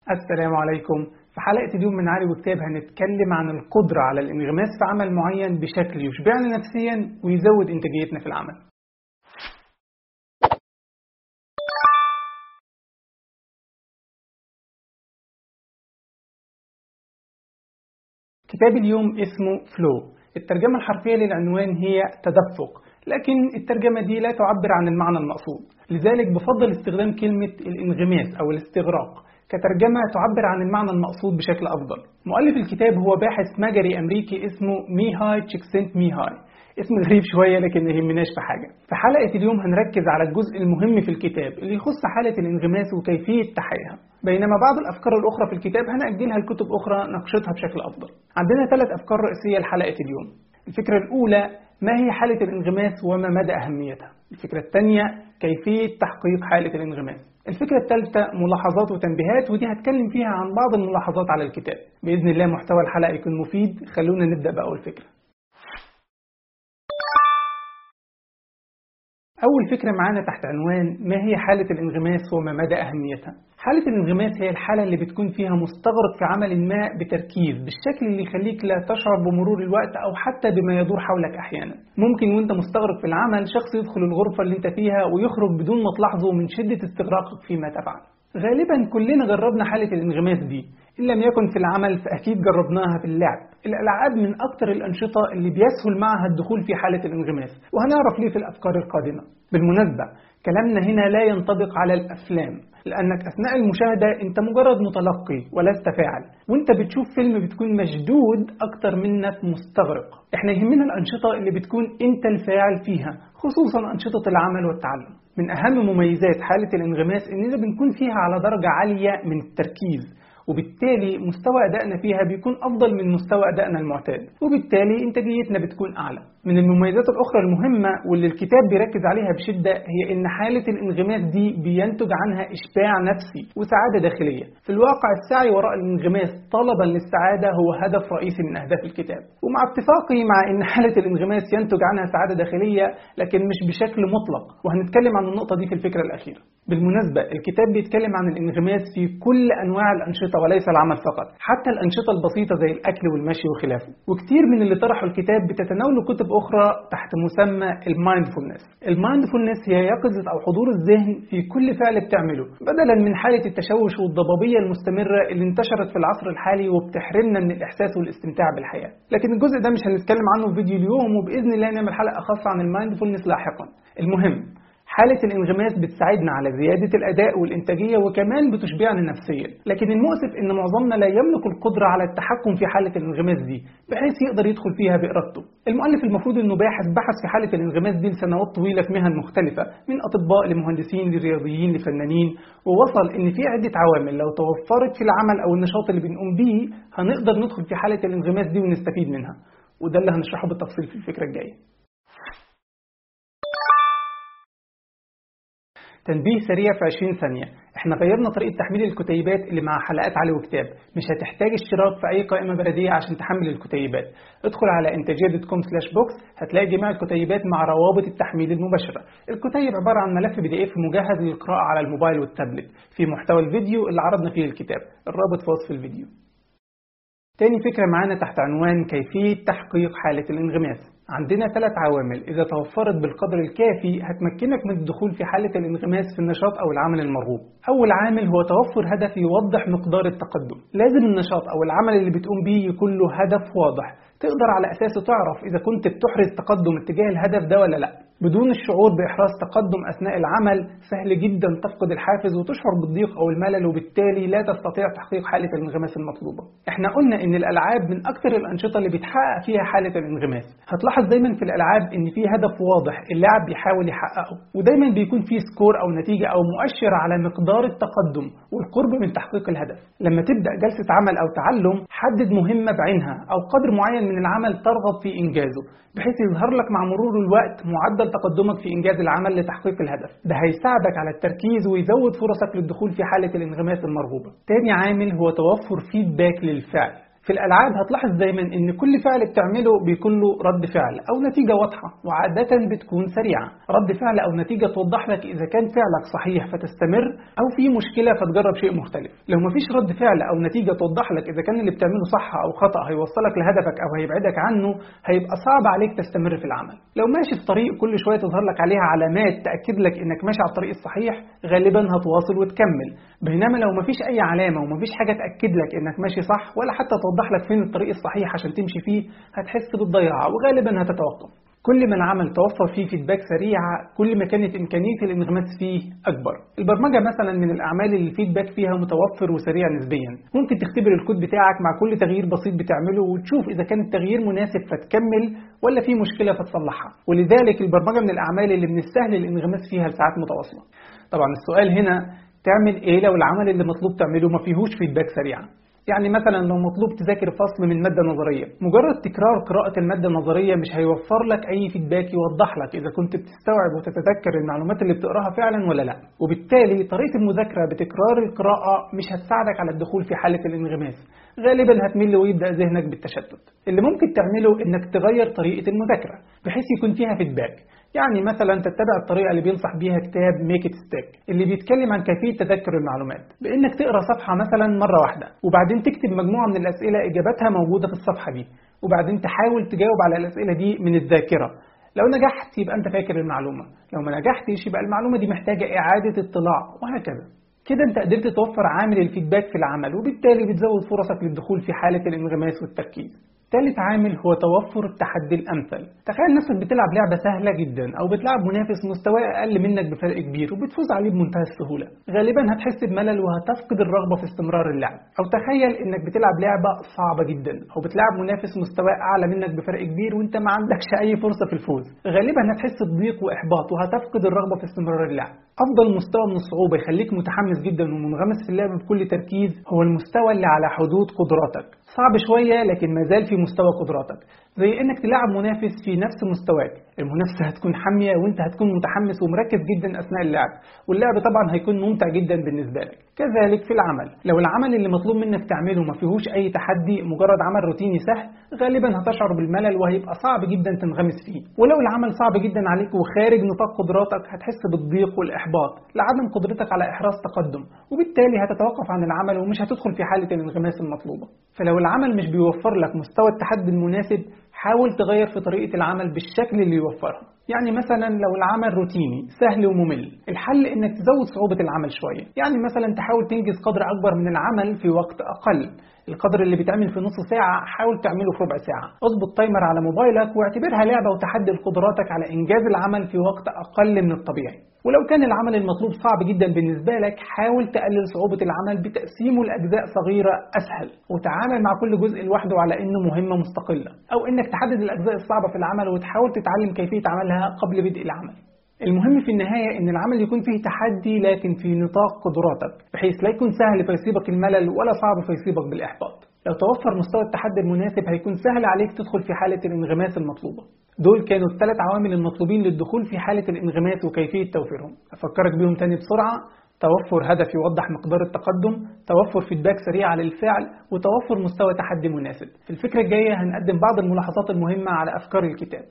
السلام عليكم في حلقة اليوم من علي وكتاب هنتكلم عن القدرة على الانغماس في عمل معين بشكل يشبعنا نفسيا ويزود انتاجيتنا في العمل كتاب اليوم اسمه فلو الترجمة الحرفية للعنوان هي تدفق لكن الترجمة دي لا تعبر عن المعنى المقصود لذلك بفضل استخدام كلمة الانغماس أو الاستغراق كترجمة تعبر عن المعنى المقصود بشكل أفضل مؤلف الكتاب هو باحث مجري أمريكي اسمه ميهاي تشيكسنت ميهاي اسم غريب شوية لكن ما يهمناش في حاجة في حلقة اليوم هنركز على الجزء المهم في الكتاب اللي يخص حالة الانغماس وكيفية تحقيقها بينما بعض الأفكار الأخرى في الكتاب هنأجلها لكتب أخرى ناقشتها بشكل أفضل عندنا ثلاث أفكار رئيسية لحلقة اليوم الفكرة الأولى ما هي حالة الانغماس وما مدى أهميتها الفكرة الثانية كيفية تحقيق حالة الانغماس الفكرة الثالثة ملاحظات وتنبيهات ودي هتكلم فيها عن بعض الملاحظات على الكتاب بإذن الله محتوى الحلقة يكون مفيد خلونا نبدأ بأول فكرة أول فكرة معانا تحت عنوان ما هي حالة الانغماس وما مدى أهميتها حالة الانغماس هي الحالة اللي بتكون فيها مستغرق في عمل ما بتركيز بالشكل اللي يخليك لا تشعر بمرور الوقت أو حتى بما يدور حولك أحيانا ممكن وانت مستغرق في العمل شخص يدخل الغرفة اللي انت فيها ويخرج بدون ما تلاحظه من شدة استغراقك فيما تفعل غالبا كلنا جربنا حالة الانغماس دي إن لم يكن في العمل فأكيد جربناها في اللعب الألعاب من أكثر الأنشطة اللي بيسهل معها الدخول في حالة الانغماس وهنعرف ليه في الأفكار القادمة بالمناسبة كلامنا هنا لا ينطبق على الأفلام لأنك أثناء المشاهدة أنت مجرد متلقي ولست فاعل وأنت بتشوف فيلم بتكون مشدود أكتر منك مستغرق إحنا يهمنا الأنشطة اللي بتكون أنت الفاعل فيها خصوصا أنشطة العمل والتعلم من أهم مميزات حالة الانغماس إننا بنكون فيها على درجة عالية من التركيز وبالتالي مستوى أدائنا فيها بيكون أفضل من مستوى أدائنا المعتاد وبالتالي إنتاجيتنا بتكون أعلى من المميزات الأخرى المهمة واللي الكتاب بيركز عليها بشدة هي إن حالة الانغماس دي بينتج عنها إشباع نفسي وسعادة داخلية في الواقع السعي وراء الانغماس طلبا للسعادة هو هدف رئيسي من أهداف الكتاب ومع اتفاقي مع إن حالة الانغماس ينتج عنها سعادة داخلية لكن مش بشكل مطلق وهنتكلم عن النقطة دي في الفكرة الأخيرة بالمناسبة الكتاب بيتكلم عن الانغماس في كل أنواع الأنشطة وليس العمل فقط حتى الأنشطة البسيطة زي الأكل والمشي وخلافه وكتير من اللي طرحوا الكتاب بتتناول كتب أخرى تحت مسمى المايندفولنس المايندفولنس هي يقظة أو حضور الذهن في كل فعل بتعمله بدلا من حالة التشوش والضبابية المستمرة اللي انتشرت في العصر الحالي وبتحرمنا من الإحساس والاستمتاع بالحياة لكن الجزء ده مش هنتكلم عنه في فيديو اليوم وبإذن الله نعمل حلقة خاصة عن المايندفولنس لاحقا المهم حالة الانغماس بتساعدنا على زيادة الأداء والإنتاجية وكمان بتشبعنا نفسيا لكن المؤسف إن معظمنا لا يملك القدرة على التحكم في حالة الانغماس دي بحيث يقدر يدخل فيها بإرادته المؤلف المفروض إنه باحث بحث في حالة الانغماس دي لسنوات طويلة في مهن مختلفة من أطباء لمهندسين لرياضيين لفنانين ووصل إن في عدة عوامل لو توفرت في العمل أو النشاط اللي بنقوم بيه هنقدر ندخل في حالة الانغماس دي ونستفيد منها وده اللي هنشرحه بالتفصيل في الفكرة الجاية تنبيه سريع في 20 ثانية احنا غيرنا طريقة تحميل الكتيبات اللي مع حلقات علي وكتاب مش هتحتاج اشتراك في اي قائمة بلدية عشان تحمل الكتيبات ادخل على انتاجية دوت كوم سلاش بوكس هتلاقي جميع الكتيبات مع روابط التحميل المباشرة الكتيب عبارة عن ملف بي دي اف مجهز للقراءة على الموبايل والتابلت في محتوى الفيديو اللي عرضنا فيه الكتاب الرابط في وصف الفيديو تاني فكرة معانا تحت عنوان كيفية تحقيق حالة الانغماس عندنا ثلاث عوامل إذا توفرت بالقدر الكافي هتمكنك من الدخول في حالة الانغماس في النشاط أو العمل المرغوب أول عامل هو توفر هدف يوضح مقدار التقدم لازم النشاط أو العمل اللي بتقوم بيه يكون له هدف واضح تقدر على أساسه تعرف إذا كنت بتحرز تقدم اتجاه الهدف ده ولا لأ بدون الشعور بإحراز تقدم أثناء العمل سهل جدا تفقد الحافز وتشعر بالضيق أو الملل وبالتالي لا تستطيع تحقيق حالة الانغماس المطلوبة احنا قلنا إن الألعاب من أكثر الأنشطة اللي بتحقق فيها حالة الانغماس هتلاحظ دايما في الألعاب إن في هدف واضح اللاعب بيحاول يحققه ودايما بيكون في سكور أو نتيجة أو مؤشر على مقدار التقدم والقرب من تحقيق الهدف لما تبدأ جلسة عمل أو تعلم حدد مهمة بعينها أو قدر معين من العمل ترغب في إنجازه بحيث يظهر لك مع مرور الوقت معدل تقدمك في إنجاز العمل لتحقيق الهدف ده هيساعدك على التركيز ويزود فرصك للدخول في حالة الانغماس المرغوبة تاني عامل هو توفر فيدباك للفعل في الألعاب هتلاحظ دايما إن كل فعل بتعمله بيكون له رد فعل أو نتيجة واضحة وعادة بتكون سريعة رد فعل أو نتيجة توضح لك إذا كان فعلك صحيح فتستمر أو في مشكلة فتجرب شيء مختلف لو مفيش رد فعل أو نتيجة توضح لك إذا كان اللي بتعمله صح أو خطأ هيوصلك لهدفك أو هيبعدك عنه هيبقى صعب عليك تستمر في العمل لو ماشي في طريق كل شوية تظهر لك عليها علامات تأكد لك إنك ماشي على الطريق الصحيح غالبا هتواصل وتكمل بينما لو مفيش أي علامة ومفيش حاجة تأكد لك إنك ماشي صح ولا حتى توضح لك فين الطريق الصحيح عشان تمشي فيه هتحس بالضياع وغالبا هتتوقف كل ما العمل توفر فيه فيدباك سريعة كل ما كانت إمكانية الانغماس فيه أكبر البرمجة مثلا من الأعمال اللي الفيدباك فيها متوفر وسريع نسبيا ممكن تختبر الكود بتاعك مع كل تغيير بسيط بتعمله وتشوف إذا كان التغيير مناسب فتكمل ولا في مشكلة فتصلحها ولذلك البرمجة من الأعمال اللي من السهل الانغماس فيها لساعات متواصلة طبعا السؤال هنا تعمل إيه لو العمل اللي مطلوب تعمله ما فيهوش فيدباك سريعة يعني مثلا لو مطلوب تذاكر فصل من مادة نظرية مجرد تكرار قراءة المادة النظرية مش هيوفر لك أي فيدباك يوضح لك إذا كنت بتستوعب وتتذكر المعلومات اللي بتقراها فعلا ولا لا وبالتالي طريقة المذاكرة بتكرار القراءة مش هتساعدك على الدخول في حالة الانغماس غالبا هتمل ويبدأ ذهنك بالتشتت اللي ممكن تعمله إنك تغير طريقة المذاكرة بحيث يكون فيها فيدباك يعني مثلا تتبع الطريقة اللي بينصح بيها كتاب ميك ات ستيك اللي بيتكلم عن كيفية تذكر المعلومات بإنك تقرأ صفحة مثلا مرة واحدة وبعدين تكتب مجموعة من الأسئلة إجاباتها موجودة في الصفحة دي وبعدين تحاول تجاوب على الأسئلة دي من الذاكرة لو نجحت يبقى أنت فاكر المعلومة لو ما نجحتش يبقى المعلومة دي محتاجة إعادة اطلاع وهكذا كده انت قدرت توفر عامل الفيدباك في العمل وبالتالي بتزود فرصك للدخول في حالة الانغماس والتركيز ثالث عامل هو توفر التحدي الأمثل تخيل نفسك بتلعب لعبة سهلة جدا أو بتلعب منافس مستواه أقل منك بفرق كبير وبتفوز عليه بمنتهى السهولة غالبا هتحس بملل وهتفقد الرغبة في استمرار اللعب أو تخيل إنك بتلعب لعبة صعبة جدا أو بتلعب منافس مستواه أعلى منك بفرق كبير وأنت ما عندكش أي فرصة في الفوز غالبا هتحس بضيق وإحباط وهتفقد الرغبة في استمرار اللعب أفضل مستوى من الصعوبة يخليك متحمس جدا ومنغمس في اللعب بكل تركيز هو المستوى اللي على حدود قدراتك صعب شوية لكن ما زال في مستوى قدراتك زي انك تلعب منافس في نفس مستواك المنافسة هتكون حامية وانت هتكون متحمس ومركز جدا اثناء اللعب واللعب طبعا هيكون ممتع جدا بالنسبة لك كذلك في العمل لو العمل اللي مطلوب منك تعمله ما فيهوش اي تحدي مجرد عمل روتيني سهل غالبا هتشعر بالملل وهيبقى صعب جدا تنغمس فيه ولو العمل صعب جدا عليك وخارج نطاق قدراتك هتحس بالضيق والاحباط لعدم قدرتك على احراز تقدم وبالتالي هتتوقف عن العمل ومش هتدخل في حالة الانغماس المطلوبة فلو العمل مش بيوفر لك مستوى التحدي المناسب حاول تغير في طريقة العمل بالشكل اللي يوفرها يعني مثلا لو العمل روتيني سهل وممل الحل انك تزود صعوبة العمل شوية يعني مثلا تحاول تنجز قدر اكبر من العمل في وقت اقل القدر اللي بيتعمل في نص ساعة حاول تعمله في ربع ساعة اظبط تايمر على موبايلك واعتبرها لعبة وتحدي لقدراتك على انجاز العمل في وقت اقل من الطبيعي ولو كان العمل المطلوب صعب جدا بالنسبة لك حاول تقلل صعوبة العمل بتقسيمه لأجزاء صغيرة أسهل وتعامل مع كل جزء لوحده على إنه مهمة مستقلة أو إنك تحدد الأجزاء الصعبة في العمل وتحاول تتعلم كيفية عملها قبل بدء العمل المهم في النهاية إن العمل يكون فيه تحدي لكن في نطاق قدراتك بحيث لا يكون سهل فيصيبك الملل ولا صعب فيصيبك بالإحباط لو توفر مستوى التحدي المناسب هيكون سهل عليك تدخل في حالة الانغماس المطلوبة دول كانوا الثلاث عوامل المطلوبين للدخول في حالة الانغماس وكيفية توفيرهم أفكرك بيهم تاني بسرعة توفر هدف يوضح مقدار التقدم توفر فيدباك سريع على الفعل وتوفر مستوى تحدي مناسب في الفكرة الجاية هنقدم بعض الملاحظات المهمة على أفكار الكتاب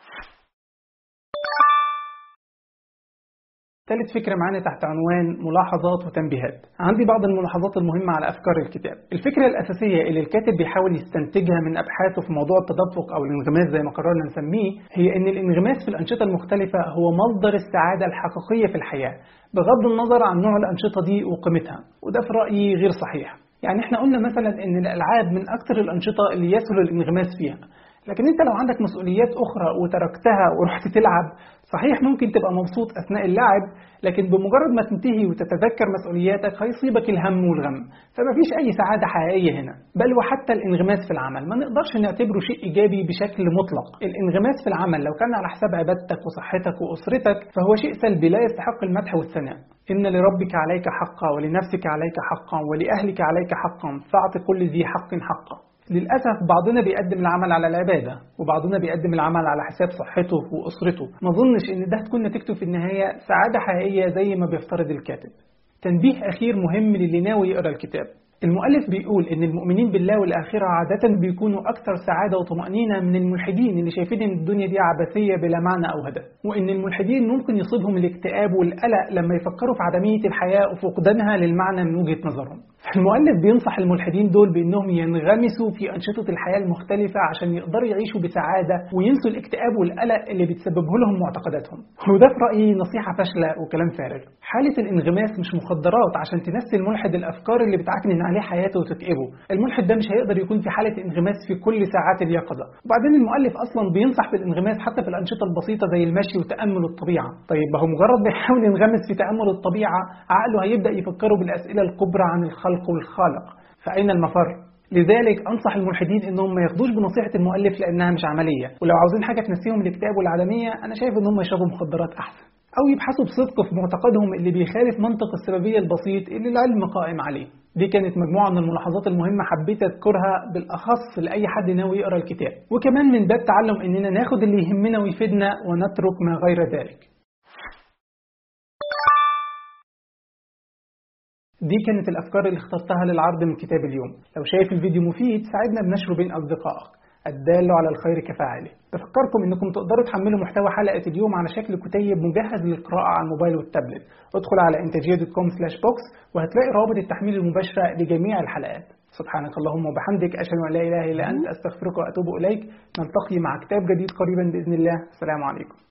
ثالث فكرة معانا تحت عنوان ملاحظات وتنبيهات عندي بعض الملاحظات المهمة على أفكار الكتاب الفكرة الأساسية اللي الكاتب بيحاول يستنتجها من أبحاثه في موضوع التدفق أو الانغماس زي ما قررنا نسميه هي أن الانغماس في الأنشطة المختلفة هو مصدر السعادة الحقيقية في الحياة بغض النظر عن نوع الأنشطة دي وقيمتها وده في رأيي غير صحيح يعني احنا قلنا مثلا ان الالعاب من اكثر الانشطه اللي يسهل الانغماس فيها لكن انت لو عندك مسؤوليات اخرى وتركتها ورحت تلعب صحيح ممكن تبقى مبسوط اثناء اللعب لكن بمجرد ما تنتهي وتتذكر مسؤولياتك هيصيبك الهم والغم فما فيش اي سعاده حقيقيه هنا بل وحتى الانغماس في العمل ما نقدرش نعتبره شيء ايجابي بشكل مطلق الانغماس في العمل لو كان على حساب عبادتك وصحتك واسرتك فهو شيء سلبي لا يستحق المدح والثناء إن لربك عليك حقا ولنفسك عليك حقا ولأهلك عليك حقا فاعط كل ذي حق حقا للأسف بعضنا بيقدم العمل على العبادة وبعضنا بيقدم العمل على حساب صحته وأسرته ما ظنش إن ده هتكون نتيجته في النهاية سعادة حقيقية زي ما بيفترض الكاتب تنبيه أخير مهم للي ناوي يقرأ الكتاب المؤلف بيقول إن المؤمنين بالله والآخرة عادة بيكونوا أكثر سعادة وطمأنينة من الملحدين اللي شايفين إن الدنيا دي عبثية بلا معنى أو هدف وإن الملحدين ممكن يصيبهم الاكتئاب والقلق لما يفكروا في عدمية الحياة وفقدانها للمعنى من وجهة نظرهم المؤلف بينصح الملحدين دول بأنهم ينغمسوا في أنشطة الحياة المختلفة عشان يقدروا يعيشوا بسعادة وينسوا الاكتئاب والقلق اللي بتسببه لهم معتقداتهم وده في رأيي نصيحة فاشلة وكلام فارغ حالة الانغماس مش مخدرات عشان تنسي الملحد الأفكار اللي بتعكنن عليه حياته وتكئبه الملحد ده مش هيقدر يكون في حالة انغماس في كل ساعات اليقظة وبعدين المؤلف أصلا بينصح بالانغماس حتى في الأنشطة البسيطة زي المشي وتأمل الطبيعة طيب هو مجرد بيحاول ينغمس في تأمل الطبيعة عقله هيبدأ يفكره بالأسئلة الكبرى عن الخلق والخالق فأين المفر؟ لذلك انصح الملحدين انهم ما ياخدوش بنصيحه المؤلف لانها مش عمليه ولو عاوزين حاجه تنسيهم الاكتئاب والعدميه انا شايف ان هم يشربوا مخدرات احسن او يبحثوا بصدق في معتقدهم اللي بيخالف منطق السببيه البسيط اللي العلم قائم عليه دي كانت مجموعة من الملاحظات المهمة حبيت أذكرها بالأخص لأي حد ناوي يقرأ الكتاب وكمان من باب تعلم إننا ناخد اللي يهمنا ويفيدنا ونترك ما غير ذلك دي كانت الأفكار اللي اخترتها للعرض من كتاب اليوم لو شايف الفيديو مفيد ساعدنا بنشره بين أصدقائك الدال على الخير كفاعله بفكركم انكم تقدروا تحملوا محتوى حلقة اليوم على شكل كتيب مجهز للقراءة على الموبايل والتابلت ادخل على انتاجيه.com بوكس وهتلاقي روابط التحميل المباشرة لجميع الحلقات سبحانك اللهم وبحمدك أشهد أن لا إله إلا أنت أستغفرك وأتوب إليك نلتقي مع كتاب جديد قريبا بإذن الله السلام عليكم